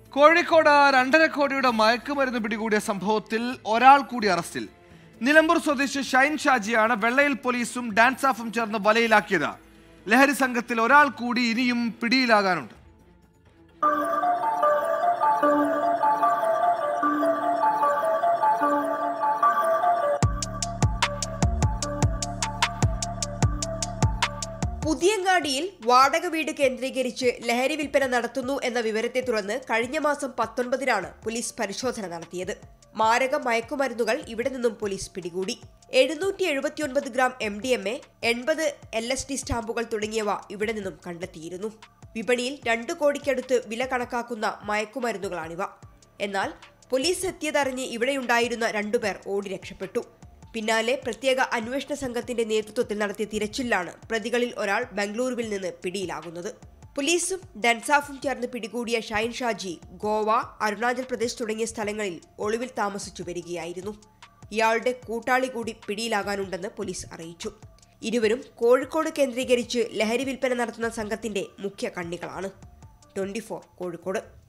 കോഴിക്കോട് രണ്ടര കോടിയുടെ മയക്കുമരുന്ന് പിടികൂടിയ സംഭവത്തിൽ ഒരാൾ കൂടി അറസ്റ്റിൽ നിലമ്പൂർ സ്വദേശി ഷൈൻ ഷാജിയാണ് വെള്ളയിൽ പോലീസും ഡാൻസ് ഓഫും ചേർന്ന് വലയിലാക്കിയത് ലഹരി സംഘത്തിൽ ഒരാൾ കൂടി ഇനിയും പിടിയിലാകാനുണ്ട് പുതിയങ്ങാടിയിൽ വാടക വീട് കേന്ദ്രീകരിച്ച് ലഹരി വിൽപ്പന നടത്തുന്നു എന്ന വിവരത്തെ തുടർന്ന് കഴിഞ്ഞ മാസം പത്തൊൻപതിനാണ് പോലീസ് പരിശോധന നടത്തിയത് മാരക മയക്കുമരുന്നുകൾ ഇവിടെ നിന്നും പോലീസ് പിടികൂടി എഴുന്നൂറ്റി എഴുപത്തിയൊൻപത് gram M D M A എൺപത് എൽ എസ് ഡി സ്റ്റാമ്പുകൾ തുടങ്ങിയവ ഇവിടെ നിന്നും കണ്ടെത്തിയിരുന്നു വിപണിയിൽ രണ്ടു കോടിക്കടുത്ത് വില കണക്കാക്കുന്ന മയക്കുമരുന്നുകളാണിവ എന്നാൽ പോലീസ് എത്തിയതറിഞ്ഞ് ഇവിടെയുണ്ടായിരുന്ന രണ്ടുപേർ ഓടി രക്ഷപ്പെട്ടു പിന്നാലെ പ്രത്യേക അന്വേഷണ സംഘത്തിന്റെ നേതൃത്വത്തിൽ നടത്തിയ തിരച്ചിലാണ് പ്രതികളിൽ ഒരാൾ ബംഗളൂരുവിൽ നിന്ന് പിടിയിലാകുന്നത് പോലീസും ഡൻസാഫും ചേർന്ന് പിടികൂടിയ ഷൈൻ ഷാജി ഗോവ അരുണാചൽ പ്രദേശ് തുടങ്ങിയ സ്ഥലങ്ങളിൽ ഒളിവിൽ താമസിച്ചു വരികയായിരുന്നു ഇയാളുടെ കൂട്ടാളി കൂടി പിടിയിലാകാനുണ്ടെന്ന് പോലീസ് അറിയിച്ചു ഇരുവരും കോഴിക്കോട് കേന്ദ്രീകരിച്ച് ലഹരി വിൽപ്പന നടത്തുന്ന സംഘത്തിന്റെ മുഖ്യ കണ്ണികളാണ് ട്വന്റി കോഴിക്കോട്